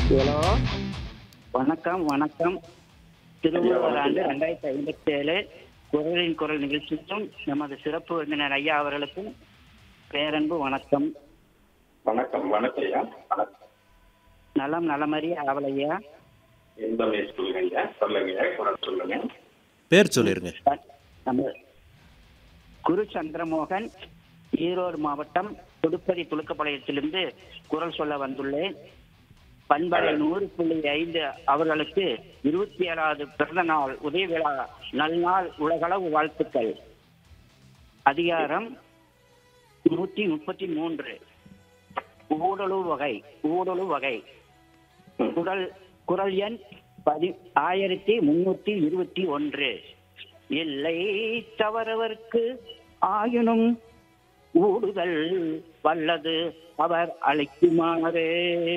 Hello வணக்கம் வணக்கம் திருவள்ளுவர் ஆண்டு ரெண்டாயிரத்தி ஐம்பத்தி ஏழு குரலின் குரல் நிகழ்ச்சிக்கும் நமது சிறப்பு விருந்தினர் ஐயா அவர்களுக்கும் பேரன்பு வணக்கம் வணக்கம் வணக்கம் ஐயா வணக்கம் நலம் நலமறிய ஆவலையா எந்த வயசு சொல்லுங்க ஐயா சொல்லுங்க ஐயா குரல் சொல்லுங்க பேர் சொல்லிருங்க நம்ம குரு சந்திரமோகன் ஈரோடு மாவட்டம் புதுப்பதி துலுக்கப்பாளையத்திலிருந்து குரல் சொல்ல வந்துள்ளேன் பண்பலை நூறு புள்ளி ஐந்து அவர்களுக்கு இருபத்தி ஏழாவது பிறந்த நாள் உதய விழா நல்நாள் உலகளவு வாழ்த்துக்கள் அதிகாரம் நூற்றி முப்பத்தி மூன்று ஊடலு வகை ஊடலு வகை குரல் குரல் எண் பதி ஆயிரத்தி முன்னூத்தி இருபத்தி ஒன்று இல்லை தவறவர்க்கு ஆயினும் ஊடுதல் வல்லது அவர் அழைக்குமாறு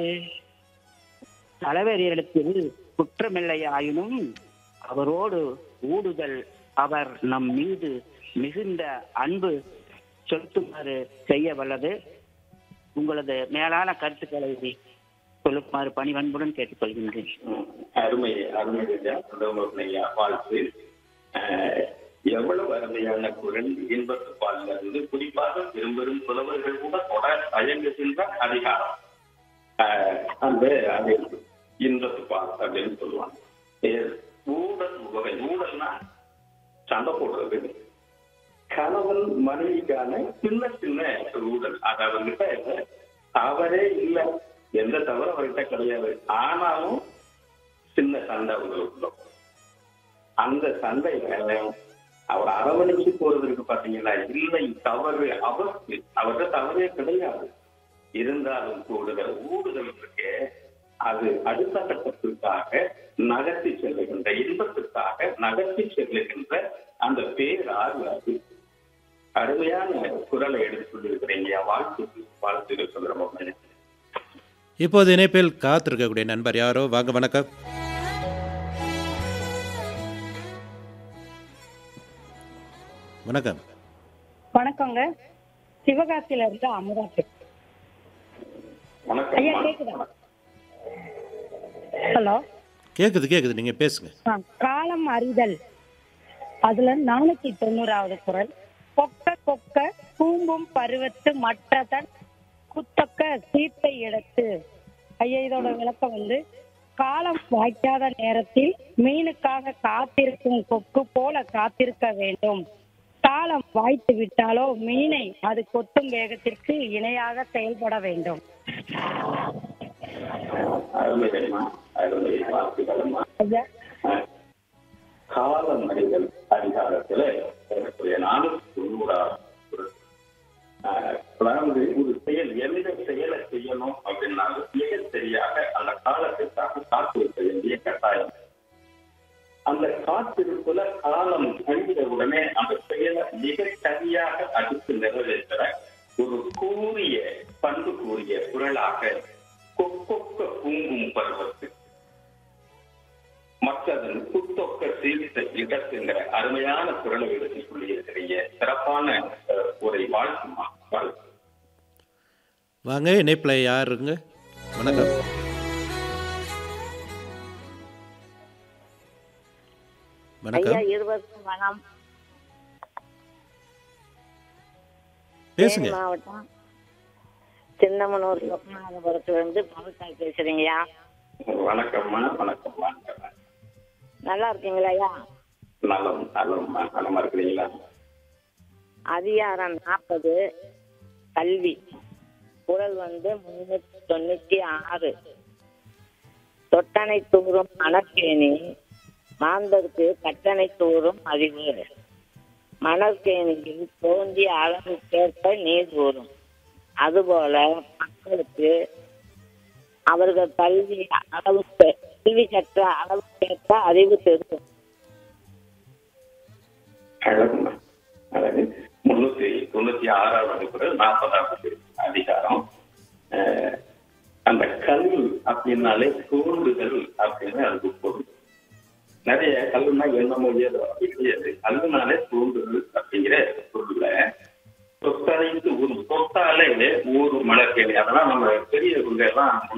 தலைவரிடத்தில் குற்றமில்லை ஆயினும் அவரோடு ஊடுதல் அவர் நம் மீது மிகுந்த அன்பு செலுத்துமாறு செய்ய வல்லது உங்களது மேலான கருத்துக்களை சொல்லுமாறு பணிவன்புடன் கேட்டுக்கொள்கின்றேன் ம், அருமை அருமை ஐயா சந்தோஷம் ஐயா வாழ்த்து அஹ், எவ்வளவு அருமையான குரல் இன்பத்து பால்ல இருந்து குறிப்பாக பெரும்பெரும் புலவர்கள் கூட தொடர் தயங்குகின்ற அதிகாரம் அஹ், அந்த அது இன்பத்து பால் அப்படின்னு சொல்லுவாங்க ஏ- ஊடல் உவகை ஊடல்னா சண்டை போடுறது கணவன் மனைவிக்கான சின்ன சின்ன ஊழல் அது அவர்கிட்ட அவரே இல்ல எந்த தவறும் அவர்கிட்ட கிடையாது ஆனாலும் சின்ன சண்டை அவங்களுக்குள்ள அந்த சண்டையில அவர் அரவணைச்சு போறதுக்கு பாத்தீங்கன்னா இல்லை தவறு அவருக்கு அவர்கிட்ட தவறே கிடையாது இருந்தாலும் கூடுதல் ஊடுதல் இருக்கு அது அடுத்த கட்டத்திற்காக நகர்த்தி செல்லுகின்ற இன்பத்திற்காக நகர்த்தி செல்லுகின்ற அந்த பேராறு அது அருமையான குரலை எடுத்து சொல்லியிருக்கிறீங்க வாழ்த்து வாழ்த்துகள் சொல்றோம் இப்போது இணைப்பில் காத்திருக்கக்கூடிய நண்பர் யாரோ வாங்க வணக்கம் வணக்கம் வணக்கங்க சிவகாசியில இருந்து அமுதா பேசுறேன். ஐயா வணக்கம் கேக்குதா ஹலோ கேட்குது கேட்குது நீங்கள் பேசுங்க ஆ, காலம் அறிதல் அதுல நானூத்தி தொண்ணூறாவது குரல் கொக்க கொக்க கூம்பும் பருவத்து மற்றதன் குத்தக்க சீத்தை இடத்து ஐயா இதோட விளக்கம் வந்து காலம் வாய்க்காத நேரத்தில் மீனுக்காக காத்திருக்கும் கொக்கு போல காத்திருக்க வேண்டும் காலம் வாய்த்து விட்டாலோ மீனை அது கொத்தும் வேகத்திற்கு இணையாக செயல்பட வேண்டும் அருமை தெரியுமா அருமை வாழ்த்துக்களம்மா ஐயா காலம் அறிதல் அதிகாரத்துல இருக்கக்கூடிய நானூத்தி தொண்ணூறாவது குரல். ஆஹ், அதாவது ஒரு செயல் எந்த செயலை செய்யணும் அப்படின்னாலும் மிக சரியாக அந்த காலத்திற்காக காத்திருக்க வேண்டிய கட்டாயம் அந்த காத்திருப்புல காலம் கழிந்த உடனே அந்த செயலை மிக சரியாக அடுத்து நிறைவேற்ற ஒரு கூறிய பண்பு கூறிய குரலாக கொக்கொக்க பூங்கும் பருவத்து மற்றதன் குத்தொக்க சீர்த்த இடத்துங்கிற அருமையான குரலை எடுத்து சொல்லியிருக்கிறீங்க சிறப்பான அஹ், உரை வாழ்த்துமா வாழ்த்து வாங்க இணைப்பில் யாருங்க வணக்கம் ஐயா வணக்கம் இருவருக்கும் வணக்கம் பேசுங்க தேனி மாவட்டம் சின்னமனூர் லோகநாதபுரத்துல இருந்து பவித்ரா பேசுறீங்கய்யா வணக்கம்மா வணக்கம் வணக்கம் நல்லா இருக்கீங்களா ஐயா நலம் நலம்மா நலமா இருக்கிறீங்களா அதிகாரம் நாற்பது கல்வி குரல் வந்து முன்னூத்தி தொண்ணூத்தி ஆறு தொட்டனை தூறும் மணற்கேணி மாந்தருக்கு கட்டணை தூறும் அறிவு மணற்கேணியில் தோன்றிய அளவுக்கேற்ப நீர் ஊறும் அதுபோல மக்களுக்கு அவர்கள் கல்வி அளவு கல்வி கற்ற அளவுக்கேற்ப அறிவு தெரியும் அழகுமா அழகு முன்னூத்தி தொண்ணூத்தி ஆறாவது குரல் நாற்பதாவது அதிகாரம் அஹ், அந்த கல் அப்படின்னாலே தோன்றுதல் அப்படின்னு அதுக்கு பொருள் நிறைய கல்லுனா என்னமோ ஏதோ அப்படி கிடையாது கல்லுனாலே தோன்றுதல் அப்படிங்கிற பொருள்ல தொட்டனைத்து ஒரு தொட்டாலே ஊர் மலர் கேள்வி அதெல்லாம் நம்ம பெரியவங்க எல்லாம்